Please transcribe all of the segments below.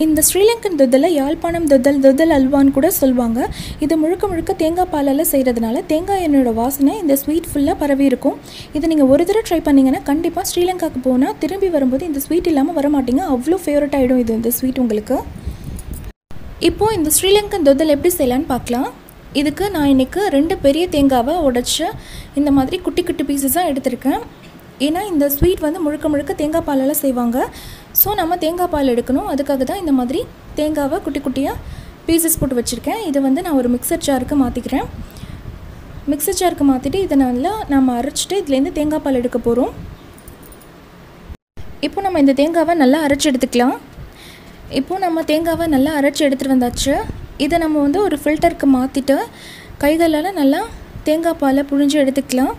இந்த ஸ்ரீலங்கன் தொத்தலை யாழ்ப்பாணம் தொத்தல் தொத்தல் அல்வான்னு கூட சொல்லுவாங்க இது முழுக்க முழுக்க தேங்காய் பாலால் செய்கிறதுனால தேங்காய் எண்ணெயோட வாசனை இந்த ஸ்வீட் ஃபுல்லாக பரவி இருக்கும் இதை நீங்கள் ஒரு தடவை ட்ரை பண்ணிங்கன்னா கண்டிப்பாக ஸ்ரீலங்காவுக்கு போனால் திரும்பி வரும்போது இந்த ஸ்வீட் இல்லாமல் வர மாட்டீங்க அவ்வளோ ஃபேவரட் ஆகிடும் இது இந்த ஸ்வீட் உங்களுக்கு இப்போது இந்த ஸ்ரீலங்கன் தொத்தல் எப்படி செய்யலான்னு பார்க்கலாம் இதுக்கு நான் இன்றைக்கி ரெண்டு பெரிய தேங்காவை உடச்சி இந்த மாதிரி குட்டி குட்டி பீசஸாக எடுத்திருக்கேன் ஏன்னா இந்த ஸ்வீட் வந்து முழுக்க முழுக்க தேங்காய் பாலால் செய்வாங்க ஸோ நம்ம தேங்காய் பால் எடுக்கணும் அதுக்காக தான் இந்த மாதிரி தேங்காவை குட்டி குட்டியாக பீசஸ் போட்டு வச்சுருக்கேன் இதை வந்து நான் ஒரு மிக்சர் ஜாருக்கு மாற்றிக்கிறேன் மிக்சர் ஜாருக்கு மாற்றிட்டு இதை நல்லா நம்ம அரைச்சிட்டு இதுலேருந்து தேங்காய் பால் எடுக்க போகிறோம் இப்போ நம்ம இந்த தேங்காவை நல்லா அரைச்சி எடுத்துக்கலாம் இப்போது நம்ம தேங்காவை நல்லா அரைச்சி எடுத்துகிட்டு வந்தாச்சு இதை நம்ம வந்து ஒரு ஃபில்டருக்கு மாற்றிட்டு கைகளால் நல்லா தேங்காய் பாலை புழிஞ்சு எடுத்துக்கலாம்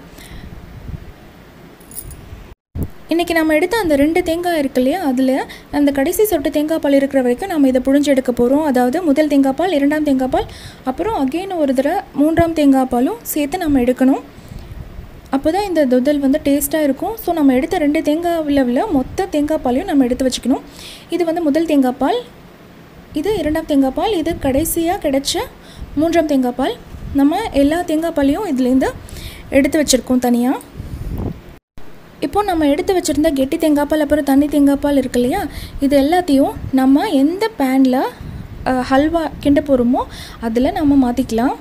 இன்றைக்கி நம்ம எடுத்த அந்த ரெண்டு தேங்காய் இருக்கு இல்லையா அதில் அந்த கடைசி சொட்டு தேங்காய் பால் இருக்கிற வரைக்கும் நம்ம இதை புழிஞ்சு எடுக்க போகிறோம் அதாவது முதல் தேங்காய் பால் இரண்டாம் தேங்காய் பால் அப்புறம் அகெயின் ஒரு தடவை மூன்றாம் தேங்காய் பாலும் சேர்த்து நம்ம எடுக்கணும் அப்போ தான் இந்த தொதல் வந்து டேஸ்ட்டாக இருக்கும் ஸோ நம்ம எடுத்த ரெண்டு தேங்காய் விளவில் மொத்த தேங்காய் பாலையும் நம்ம எடுத்து வச்சுக்கணும் இது வந்து முதல் தேங்காய் பால் இது இரண்டாம் தேங்காய் பால் இது கடைசியாக கிடைச்ச மூன்றாம் தேங்காய் பால் நம்ம எல்லா தேங்காய் பாலையும் இதுலேருந்து எடுத்து வச்சுருக்கோம் தனியாக இப்போது நம்ம எடுத்து வச்சுருந்த கெட்டி தேங்காய் பால் அப்புறம் தண்ணி தேங்காய் பால் இருக்கு இல்லையா இது எல்லாத்தையும் நம்ம எந்த பேனில் ஹல்வா கிண்ட போகிறோமோ அதில் நம்ம மாற்றிக்கலாம்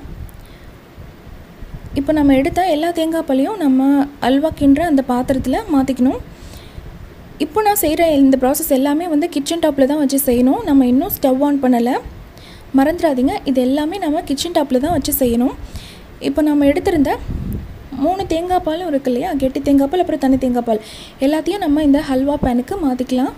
இப்போ நம்ம எடுத்த எல்லா தேங்காய் பாலையும் நம்ம அல்வா கிண்டுற அந்த பாத்திரத்தில் மாற்றிக்கணும் இப்போ நான் செய்கிற இந்த ப்ராசஸ் எல்லாமே வந்து கிச்சன் டாப்பில் தான் வச்சு செய்யணும் நம்ம இன்னும் ஸ்டவ் ஆன் பண்ணலை மறந்துடாதீங்க இது எல்லாமே நம்ம கிச்சன் டாப்பில் தான் வச்சு செய்யணும் இப்போ நம்ம எடுத்திருந்த மூணு தேங்காய் பாலும் இருக்கு இல்லையா கெட்டி தேங்காய் பால் அப்புறம் தனி தேங்காய் பால் எல்லாத்தையும் நம்ம இந்த ஹல்வா பேனுக்கு மாற்றிக்கலாம்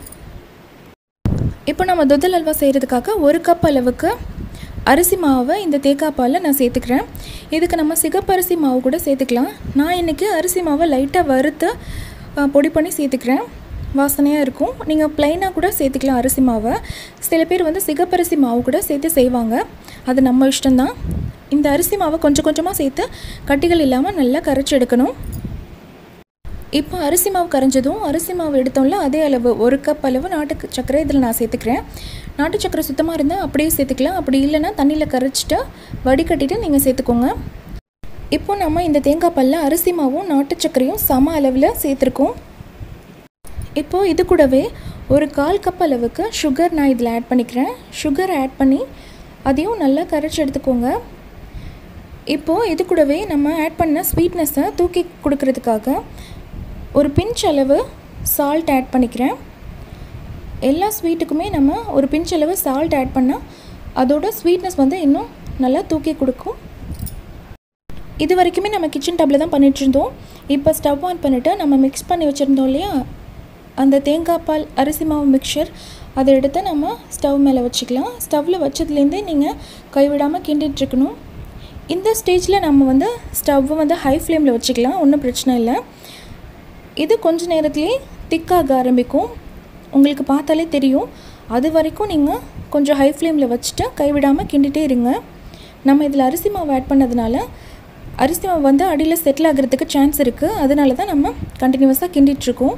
இப்போ நம்ம தொதல் அல்வா செய்கிறதுக்காக ஒரு கப் அளவுக்கு அரிசி மாவை இந்த தேங்காய் பாலில் நான் சேர்த்துக்கிறேன் இதுக்கு நம்ம சிகப்பரிசி மாவு கூட சேர்த்துக்கலாம் நான் இன்றைக்கி அரிசி மாவை லைட்டாக வறுத்து பொடி பண்ணி சேர்த்துக்கிறேன் வாசனையாக இருக்கும் நீங்கள் ப்ளைனாக கூட சேர்த்துக்கலாம் அரிசி மாவை சில பேர் வந்து சிகப்பரிசி மாவு கூட சேர்த்து செய்வாங்க அது நம்ம இஷ்டம்தான் இந்த அரிசி மாவை கொஞ்சம் கொஞ்சமாக சேர்த்து கட்டிகள் இல்லாமல் நல்லா கரைச்சி எடுக்கணும் இப்போ அரிசி மாவு கரைஞ்சதும் அரிசி மாவு எடுத்தோம்ல அதே அளவு ஒரு கப் அளவு நாட்டு சர்க்கரை இதில் நான் சேர்த்துக்கிறேன் நாட்டு சர்க்கரை சுத்தமாக இருந்தால் அப்படியே சேர்த்துக்கலாம் அப்படி இல்லைன்னா தண்ணியில் கரைச்சிட்டு வடிகட்டிட்டு நீங்கள் சேர்த்துக்கோங்க இப்போ நம்ம இந்த தேங்காய் பல்ல அரிசி மாவும் நாட்டு சர்க்கரையும் சம அளவில் சேர்த்துருக்கோம் இப்போது இது கூடவே ஒரு கால் கப் அளவுக்கு சுகர் நான் இதில் ஆட் பண்ணிக்கிறேன் சுகர் ஆட் பண்ணி அதையும் நல்லா கரைச்சி எடுத்துக்கோங்க இப்போது இது கூடவே நம்ம ஆட் பண்ண ஸ்வீட்னஸை தூக்கி கொடுக்கறதுக்காக ஒரு பிஞ்ச் அளவு சால்ட் ஆட் பண்ணிக்கிறேன் எல்லா ஸ்வீட்டுக்குமே நம்ம ஒரு பிஞ்ச் அளவு சால்ட் ஆட் பண்ணால் அதோட ஸ்வீட்னஸ் வந்து இன்னும் நல்லா தூக்கி கொடுக்கும் இது வரைக்குமே நம்ம கிச்சன் டப்பில் தான் பண்ணிட்டு இருந்தோம் இப்போ ஸ்டவ் ஆன் பண்ணிவிட்டு நம்ம மிக்ஸ் பண்ணி வச்சுருந்தோம் இல்லையா அந்த தேங்காய் பால் அரிசி மாவு மிக்சர் அதை எடுத்து நம்ம ஸ்டவ் மேலே வச்சுக்கலாம் ஸ்டவ்வில் வச்சதுலேருந்தே நீங்கள் கைவிடாமல் கிண்டிகிட்ருக்கணும் இந்த ஸ்டேஜில் நம்ம வந்து ஸ்டவ்வை வந்து ஹை ஃப்ளேமில் வச்சுக்கலாம் ஒன்றும் பிரச்சனை இல்லை இது கொஞ்ச நேரத்துலேயே திக்காக ஆரம்பிக்கும் உங்களுக்கு பார்த்தாலே தெரியும் அது வரைக்கும் நீங்கள் கொஞ்சம் ஹை ஃப்ளேமில் வச்சுட்டு கைவிடாமல் கிண்டிகிட்டே இருங்க நம்ம இதில் அரிசி மாவு ஆட் பண்ணதுனால அரிசி மாவு வந்து அடியில் செட்டில் ஆகிறதுக்கு சான்ஸ் இருக்குது அதனால தான் நம்ம கண்டினியூஸாக கிண்டிகிட்ருக்கோம்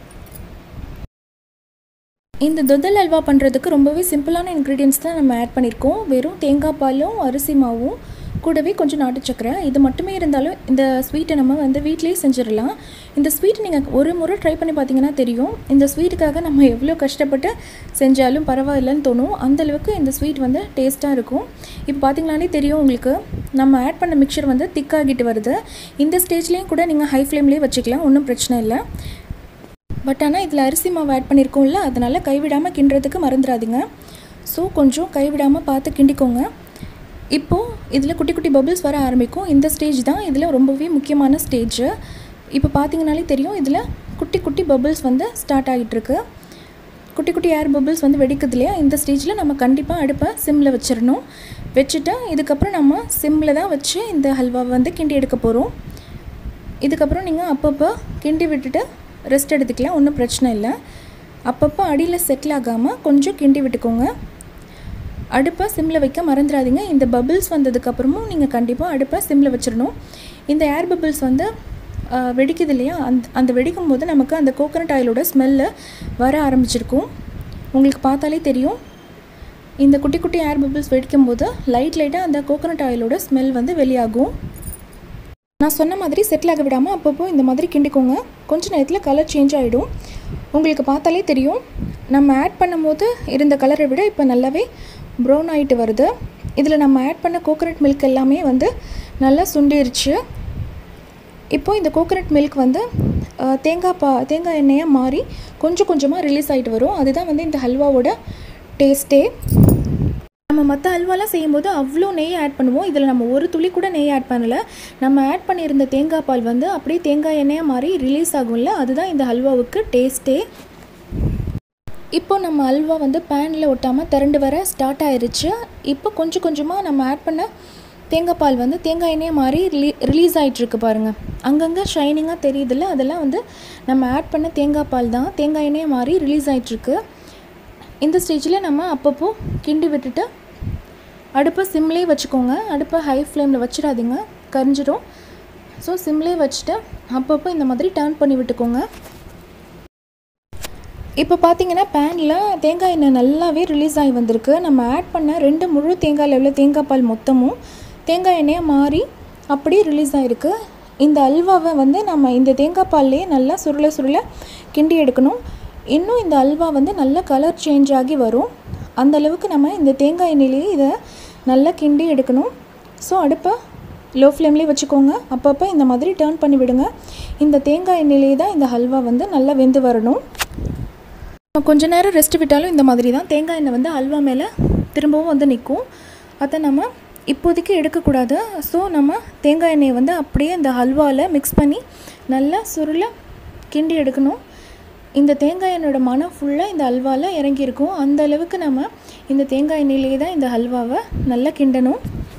இந்த தொதல் அல்வா பண்ணுறதுக்கு ரொம்பவே சிம்பிளான இன்க்ரீடியன்ஸ் தான் நம்ம ஆட் பண்ணியிருக்கோம் வெறும் தேங்காய் பாலும் அரிசி மாவும் கூடவே கொஞ்சம் நாட்டு சக்கரை இது மட்டுமே இருந்தாலும் இந்த ஸ்வீட்டை நம்ம வந்து வீட்லேயே செஞ்சிடலாம் இந்த ஸ்வீட் நீங்கள் ஒரு முறை ட்ரை பண்ணி பார்த்தீங்கன்னா தெரியும் இந்த ஸ்வீட்டுக்காக நம்ம எவ்வளோ கஷ்டப்பட்டு செஞ்சாலும் பரவாயில்லைன்னு தோணும் அந்தளவுக்கு இந்த ஸ்வீட் வந்து டேஸ்ட்டாக இருக்கும் இப்போ பார்த்தீங்களாலே தெரியும் உங்களுக்கு நம்ம ஆட் பண்ண மிக்சர் வந்து திக்காகிட்டு வருது இந்த ஸ்டேஜ்லேயும் கூட நீங்கள் ஹை ஃப்ளேம்லேயே வச்சுக்கலாம் ஒன்றும் பிரச்சனை இல்லை பட் ஆனால் இதில் அரிசி மாவு ஆட் பண்ணியிருக்கோம்ல அதனால் கைவிடாமல் கிண்டுறதுக்கு மறந்துடாதீங்க ஸோ கொஞ்சம் கைவிடாமல் பார்த்து கிண்டிக்கோங்க இப்போது இதில் குட்டி குட்டி பபிள்ஸ் வர ஆரம்பிக்கும் இந்த ஸ்டேஜ் தான் இதில் ரொம்பவே முக்கியமான ஸ்டேஜ் இப்போ பார்த்தீங்கனாலே தெரியும் இதில் குட்டி குட்டி பபிள்ஸ் வந்து ஸ்டார்ட் ஆகிட்டுருக்கு குட்டி குட்டி ஏர் பபிள்ஸ் வந்து வெடிக்குது இல்லையா இந்த ஸ்டேஜில் நம்ம கண்டிப்பாக அடுப்பை சிம்மில் வச்சிடணும் வச்சுட்டு இதுக்கப்புறம் நம்ம சிம்மில் தான் வச்சு இந்த ஹல்வாவை வந்து கிண்டி எடுக்க போகிறோம் இதுக்கப்புறம் நீங்கள் அப்பப்போ கிண்டி விட்டுட்டு ரெஸ்ட் எடுத்துக்கலாம் ஒன்றும் பிரச்சனை இல்லை அப்பப்போ அடியில் செட்டில் ஆகாமல் கொஞ்சம் கிண்டி விட்டுக்கோங்க அடுப்பை சிம்மில் வைக்க மறந்துடாதீங்க இந்த பபிள்ஸ் வந்ததுக்கப்புறமும் நீங்கள் கண்டிப்பாக அடுப்பை சிம்மில் வச்சிடணும் இந்த ஏர் பபிள்ஸ் வந்து ஆஹ், வெடிக்குது இல்லையா அந்த அந்த வெடிக்கும் போது நமக்கு அந்த கோகனட் ஆயிலோட ஸ்மெல்லு வர ஆரம்பிச்சிருக்கும் உங்களுக்கு பார்த்தாலே தெரியும் இந்த குட்டி குட்டி ஏர் பபிள்ஸ் வெடிக்கும் போது லைட் லைட்டாக அந்த கோகோனட் ஆயிலோட ஸ்மெல் வந்து வெளியாகும் நான் சொன்ன மாதிரி செட்டில் ஆக விடாமல் அப்பப்போ இந்த மாதிரி கிண்டிக்கோங்க கொஞ்ச நேரத்தில் கலர் சேஞ்ச் ஆகிடும் உங்களுக்கு பார்த்தாலே தெரியும் நம்ம ஆட் பண்ணும்போது இருந்த கலரை விட இப்போ நல்லாவே ப்ரௌன் ஆகிட்டு வருது இதில் நம்ம ஆட் பண்ண கோகோனட் மில்க் எல்லாமே வந்து நல்லா சுண்டிருச்சு இப்போது இந்த கோகோனட் மில்க் வந்து அஹ், தேங்காய் பா தேங்காய் எண்ணெயாக மாறி கொஞ்சம் கொஞ்சமாக ரிலீஸ் ஆகிட்டு வரும் அதுதான் வந்து இந்த ஹல்வாவோட டேஸ்ட்டே நம்ம மற்ற அல்வாலாம் செய்யும்போது அவ்வளோ நெய் ஆட் பண்ணுவோம் இதில் நம்ம ஒரு துளி கூட நெய் ஆட் பண்ணல நம்ம ஆட் பண்ணியிருந்த தேங்காய் பால் வந்து அப்படியே தேங்காய் எண்ணெயாக மாறி ரிலீஸ் ஆகும்ல அதுதான் இந்த ஹல்வாவுக்கு டேஸ்ட்டே இப்போ நம்ம அல்வா வந்து பேனில் ஒட்டாமல் திரண்டு வர ஸ்டார்ட் ஆயிருச்சு இப்போ கொஞ்சம் கொஞ்சமாக நம்ம ஆட் பண்ண தேங்காய் பால் வந்து தேங்காய் எண்ணெயாக மாறி ரிலீ ரிலீஸ் ஆகிட்டுருக்கு பாருங்கள் அங்கங்கே ஷைனிங்காக தெரியுதுல்ல அதெல்லாம் வந்து நம்ம ஆட் பண்ண தேங்காய் பால் தான் தேங்காய் எண்ணெயாக மாறி ரிலீஸ் ஆகிட்டுருக்கு இந்த ஸ்டேஜில் நம்ம அப்பப்போ கிண்டி விட்டுட்டு அடுப்பை சிம்லேயே வச்சுக்கோங்க அடுப்பை ஹை ஃப்ளேமில் வச்சிடாதீங்க கரிஞ்சிடும் ஸோ சிம்லேயே வச்சுட்டு அப்பப்போ இந்த மாதிரி டர்ன் பண்ணி விட்டுக்கோங்க இப்போ பார்த்தீங்கன்னா பேனில் தேங்காய் எண்ணெய் நல்லாவே ரிலீஸ் ஆகி வந்திருக்கு நம்ம ஆட் பண்ண ரெண்டு முழு தேங்காயில் உள்ள தேங்காய் பால் மொத்தமும் தேங்காய் எண்ணெயாக மாறி அப்படியே ரிலீஸ் ஆகிருக்கு இந்த அல்வாவை வந்து நம்ம இந்த தேங்காய் பால்லையே நல்லா சுருள சுருள கிண்டி எடுக்கணும் இன்னும் இந்த அல்வா வந்து நல்ல கலர் சேஞ்ச் ஆகி வரும் அந்த அளவுக்கு நம்ம இந்த தேங்காய் எண்ணெயிலேயே இதை நல்லா கிண்டி எடுக்கணும் ஸோ அடுப்பை லோ ஃப்ளேம்லேயே வச்சுக்கோங்க அப்பப்போ இந்த மாதிரி டர்ன் பண்ணி விடுங்க இந்த தேங்காய் எண்ணெயிலேயே தான் இந்த ஹல்வா வந்து நல்லா வெந்து வரணும் நம்ம கொஞ்ச நேரம் ரெஸ்ட் விட்டாலும் இந்த மாதிரி தான் தேங்காய் எண்ணெய் வந்து அல்வா மேலே திரும்பவும் வந்து நிற்கும் அதை நம்ம இப்போதைக்கு எடுக்கக்கூடாது ஸோ நம்ம தேங்காய் எண்ணெயை வந்து அப்படியே இந்த ஹல்வாவில் மிக்ஸ் பண்ணி நல்லா சுருள கிண்டி எடுக்கணும் இந்த தேங்காய் எண்ணெயோட மனம் ஃபுல்லாக இந்த அல்வாவில் இறங்கியிருக்கும் அந்த அளவுக்கு நம்ம இந்த தேங்காய் எண்ணெயிலே தான் இந்த ஹல்வாவை நல்லா கிண்டணும்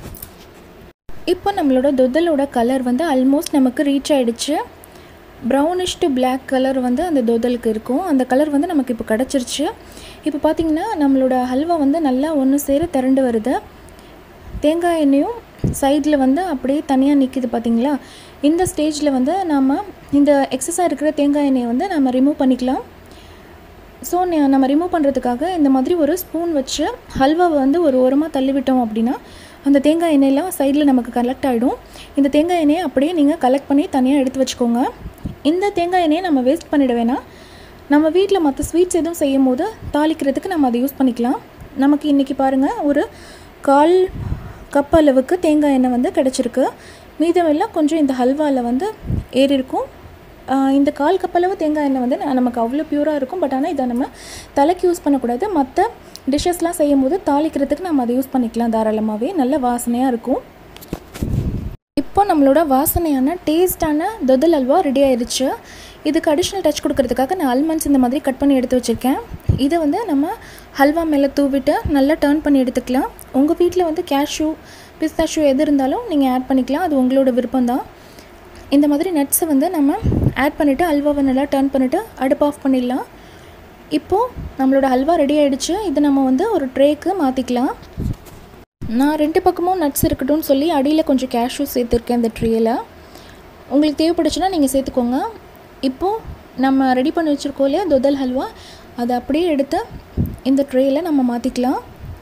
இப்போ நம்மளோட தொதலோட கலர் வந்து ஆல்மோஸ்ட் நமக்கு ரீச் ஆயிடுச்சு ப்ரௌனிஷ் டு பிளாக் கலர் வந்து அந்த தொதலுக்கு இருக்கும் அந்த கலர் வந்து நமக்கு இப்போ கிடச்சிருச்சு இப்போ பார்த்திங்கன்னா நம்மளோட ஹல்வா வந்து நல்லா ஒன்று சேர திரண்டு வருது தேங்காய் எண்ணெயும் சைடில் வந்து அப்படியே தனியாக நிற்கிது பார்த்தீங்களா இந்த ஸ்டேஜில் வந்து நாம் இந்த எக்ஸஸாக இருக்கிற தேங்காய் எண்ணெயை வந்து நம்ம ரிமூவ் பண்ணிக்கலாம் ஸோ நம்ம ரிமூவ் பண்ணுறதுக்காக இந்த மாதிரி ஒரு ஸ்பூன் வச்சு ஹல்வாவை வந்து ஒரு ஓரமாக தள்ளிவிட்டோம் அப்படின்னா அந்த தேங்காய் எண்ணெயெல்லாம் சைடில் நமக்கு கலெக்ட் ஆகிடும் இந்த தேங்காய் எண்ணெயை அப்படியே நீங்கள் கலெக்ட் பண்ணி தனியாக எடுத்து வச்சுக்கோங்க இந்த தேங்காய் எண்ணெயை நம்ம வேஸ்ட் பண்ணிட வேணாம் நம்ம வீட்டில் மற்ற ஸ்வீட்ஸ் எதுவும் செய்யும் போது தாளிக்கிறதுக்கு நம்ம அதை யூஸ் பண்ணிக்கலாம் நமக்கு இன்றைக்கி பாருங்கள் ஒரு கால் கப் அளவுக்கு தேங்காய் எண்ணெய் வந்து கிடச்சிருக்கு மீதமெல்லாம் கொஞ்சம் இந்த ஹல்வாவில் வந்து ஏறி இருக்கும் ஆஹ் இந்த கால் கப் அளவு தேங்காய் எண்ணெய் வந்து ந- நமக்கு அவ்வளோ பியூராக இருக்கும் பட் ஆனால் இதை நம்ம தலைக்கு யூஸ் பண்ணக்கூடாது மற்ற டிஷ்ஷஸ்லாம் செய்யும் போது தாளிக்கிறதுக்கு நம்ம அதை யூஸ் பண்ணிக்கலாம் தாராளமாகவே நல்ல வாசனையாக இருக்கும் இப்போ நம்மளோட வாசனையான டேஸ்டான தொதல் அல்வா ரெடி ஆயிருச்சு இதுக்கு அடிஷ்னல் டச் கொடுக்கறதுக்காக நான் ஆல்மண்ட்ஸ் இந்த மாதிரி கட் பண்ணி எடுத்து வச்சுருக்கேன் இதை வந்து நம்ம ஹல்வா மேலே தூவிட்டு நல்லா டர்ன் பண்ணி எடுத்துக்கலாம் உங்கள் வீட்டில் வந்து கேஷ்யூ பிஸ்தாஷ்யூ எது இருந்தாலும் நீங்கள் ஆட் பண்ணிக்கலாம் அது உங்களோட விருப்பம்தான் இந்த மாதிரி நட்ஸை வந்து நம்ம ஆட் பண்ணிவிட்டு அல்வாவை நல்லா டர்ன் பண்ணிவிட்டு அடுப்பு ஆஃப் பண்ணிடலாம் இப்போது நம்மளோட ஹல்வா ரெடி ஆயிடுச்சு இதை நம்ம வந்து ஒரு ட்ரேக்கு மாற்றிக்கலாம் நான் ரெண்டு பக்கமும் நட்ஸ் இருக்கட்டும்னு சொல்லி அடியில் கொஞ்சம் கேஷ்யூ சேர்த்துருக்கேன் இந்த ட்ரேயில் உங்களுக்கு தேவைப்படுச்சுன்னா நீங்கள் சேர்த்துக்கோங்க இப்போது நம்ம ரெடி பண்ணி வச்சுருக்கோம் இல்லையா தொதல் ஹல்வா அதை அப்படியே எடுத்து இந்த ட்ரேயில் நம்ம மாற்றிக்கலாம்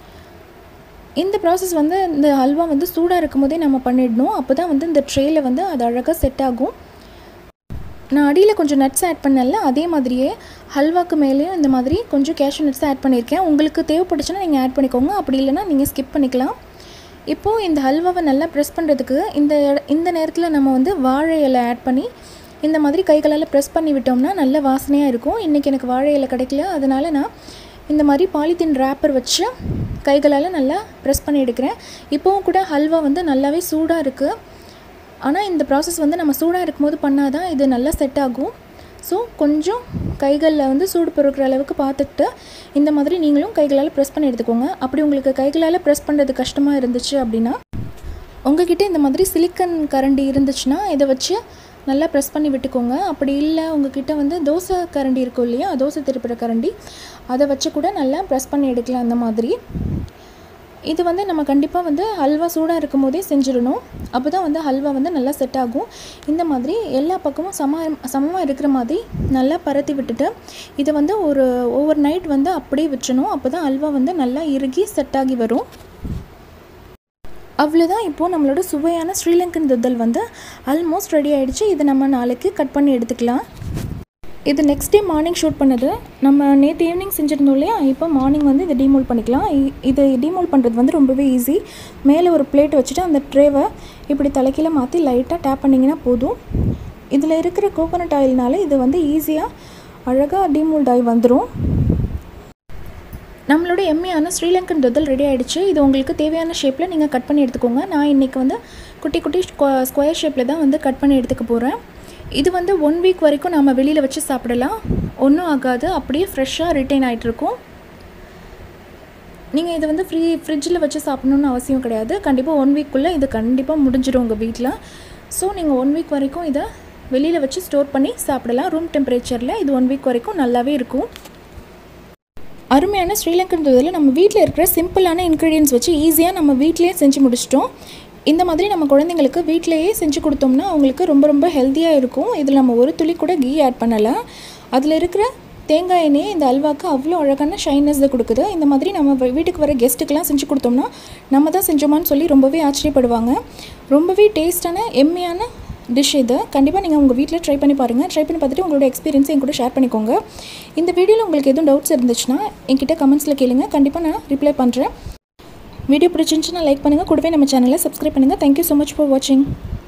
இந்த ப்ராசஸ் வந்து இந்த ஹல்வா வந்து சூடாக இருக்கும் போதே நம்ம பண்ணிடணும் அப்போ தான் வந்து இந்த ட்ரேயில் வந்து அது அழகாக செட் ஆகும் நான் அடியில் கொஞ்சம் நட்ஸ் ஆட் பண்ணல அதே மாதிரியே ஹல்வாக்கு மேலேயும் இந்த மாதிரி கொஞ்சம் கேஷ்யூ நட்ஸ் ஆட் பண்ணியிருக்கேன் உங்களுக்கு தேவைப்பட்டுச்சுன்னா நீங்கள் ஆட் பண்ணிக்கோங்க அப்படி இல்லைன்னா நீங்கள் ஸ்கிப் பண்ணிக்கலாம் இப்போது இந்த ஹல்வாவை நல்லா ப்ரெஸ் பண்ணுறதுக்கு இந்த இட- இந்த நேரத்தில் நம்ம வந்து வாழை இலை ஆட் பண்ணி இந்த மாதிரி கைகளால் ப்ரெஸ் பண்ணி விட்டோம்னா நல்ல வாசனையாக இருக்கும் இன்றைக்கி எனக்கு வாழை இலை கிடைக்கல அதனால் நான் இந்த மாதிரி பாலித்தீன் ரேப்பர் வச்சு கைகளால் நல்லா ப்ரெஸ் பண்ணி எடுக்கிறேன் இப்போவும் கூட ஹல்வா வந்து நல்லாவே சூடாக இருக்குது ஆனால் இந்த ப்ராசஸ் வந்து நம்ம சூடாக இருக்கும்போது பண்ணால் தான் இது நல்லா செட் ஆகும் ஸோ கொஞ்சம் கைகளில் வந்து சூடு பொறுக்கிற அளவுக்கு பார்த்துக்கிட்டு இந்த மாதிரி நீங்களும் கைகளால் ப்ரெஸ் பண்ணி எடுத்துக்கோங்க அப்படி உங்களுக்கு கைகளால் ப்ரெஸ் பண்ணுறது கஷ்டமாக இருந்துச்சு அப்படின்னா உங்ககிட்ட இந்த மாதிரி சிலிக்கன் கரண்டி இருந்துச்சுன்னா இதை வச்சு நல்லா ப்ரெஸ் பண்ணி விட்டுக்கோங்க அப்படி இல்லை உங்ககிட்ட வந்து தோசை கரண்டி இருக்கும் இல்லையா தோசை திருப்புற கரண்டி அதை வச்சு கூட நல்லா ப்ரெஸ் பண்ணி எடுக்கலாம் அந்த மாதிரி இது வந்து நம்ம கண்டிப்பாக வந்து ஹல்வா சூடாக இருக்கும் போதே செஞ்சிடணும் அப்போ தான் வந்து ஹல்வா வந்து நல்லா செட் ஆகும் இந்த மாதிரி எல்லா பக்கமும் சம சமமாக இருக்கிற மாதிரி நல்லா பரத்தி விட்டுட்டு இதை வந்து ஒரு ஓவர் நைட் வந்து அப்படியே விட்டுறணும் அப்போ தான் ஹல்வா வந்து நல்லா இறுகி செட் ஆகி வரும் அவ்வளோதான் இப்போது நம்மளோட சுவையான ஸ்ரீலங்கன் துத்தல் வந்து ஆல்மோஸ்ட் ரெடி ஆகிடுச்சு இதை நம்ம நாளைக்கு கட் பண்ணி எடுத்துக்கலாம் இது நெக்ஸ்ட் டே மார்னிங் ஷூட் பண்ணது நம்ம நேற்று ஈவினிங் செஞ்சுருந்தோம் இல்லையா இப்போ மார்னிங் வந்து இதை டீமோல் பண்ணிக்கலாம் இ- இது டீமோல் பண்ணுறது வந்து ரொம்பவே ஈஸி மேலே ஒரு பிளேட் வச்சுட்டு அந்த ட்ரேவை இப்படி தலைக்கீழ மாற்றி லைட்டாக டேப் பண்ணிங்கன்னா போதும் இதில் இருக்கிற கோகோனட் ஆயில்னால இது வந்து ஈஸியாக அழகாக டீமோல்ட் ஆகி வந்துடும் நம்மளோட எம்மியான ஸ்ரீலங்கன் தொதல் ரெடி ஆயிடுச்சு இது உங்களுக்கு தேவையான ஷேப்பில் நீங்கள் கட் பண்ணி எடுத்துக்கோங்க நான் இன்றைக்கி வந்து குட்டி குட்டி ஸ்கொயர் ஷேப்பில் தான் வந்து கட் பண்ணி எடுத்துக்க போகிறேன் இது வந்து ஒன் வீக் வரைக்கும் நம்ம வெளியில் வச்சு சாப்பிடலாம் ஒன்றும் ஆகாது அப்படியே ஃப்ரெஷ்ஷாக ரிட்டைன் ஆகிட்ருக்கும் நீங்கள் இதை வந்து ஃப்ரீ ஃப்ரிட்ஜில் வச்சு சாப்பிடணுன்னு அவசியம் கிடையாது கண்டிப்பாக ஒன் வீக்குள்ளே இது கண்டிப்பாக முடிஞ்சிடும் உங்கள் வீட்டில் ஸோ நீங்கள் ஒன் வீக் வரைக்கும் இதை வெளியில் வச்சு ஸ்டோர் பண்ணி சாப்பிடலாம் ரூம் டெம்பரேச்சரில் இது ஒன் வீக் வரைக்கும் நல்லாவே இருக்கும் அருமையான ஸ்ரீலங்கன் தூதில் நம்ம வீட்டில் இருக்கிற சிம்பிளான இன்க்ரீடியன்ஸ் வச்சு ஈஸியாக நம்ம வீட்டிலேயே செஞ்சு முடிச்சிட்டோம் இந்த மாதிரி நம்ம குழந்தைங்களுக்கு வீட்டிலேயே செஞ்சு கொடுத்தோம்னா அவங்களுக்கு ரொம்ப ரொம்ப ஹெல்த்தியாக இருக்கும் இதில் நம்ம ஒரு துளி கூட கீ ஆட் பண்ணலை அதில் இருக்கிற தேங்காய் எண்ணெயே இந்த அல்வாக்கு அவ்வளோ அழகான ஷைனஸ் கொடுக்குது இந்த மாதிரி நம்ம வீ- வீட்டுக்கு வர கெஸ்ட்டுக்கெல்லாம் செஞ்சு கொடுத்தோம்னா நம்ம தான் செஞ்சோமான்னு சொல்லி ரொம்பவே ஆச்சரியப்படுவாங்க ரொம்பவே டேஸ்டான எம்மியான டிஷ் இது கண்டிப்பாக நீங்கள் உங்கள் வீட்டில் ட்ரை பண்ணி பாருங்கள் ட்ரை பண்ணி பார்த்துட்டு உங்களோட எக்ஸ்பீரியன்ஸை என் கூட ஷேர் பண்ணிக்கோங்க இந்த வீடியோவில் உங்களுக்கு எதுவும் டவுட்ஸ் இருந்துச்சுன்னா என்கிட்ட கமெண்ட்ஸில் கேளுங்க கண்டிப்பாக நான் ரிப்ளை பண்ணுறேன் வீடியோ பிடிச்சிருந்துச்சுன்னா லைக் பண்ணுங்கள் கூடவே நம்ம சேனலை சப்ஸ்கிரைப் பண்ணுங்கள் தேங்க்யூ ஸோ மச் ஃபார் வாட்சிங்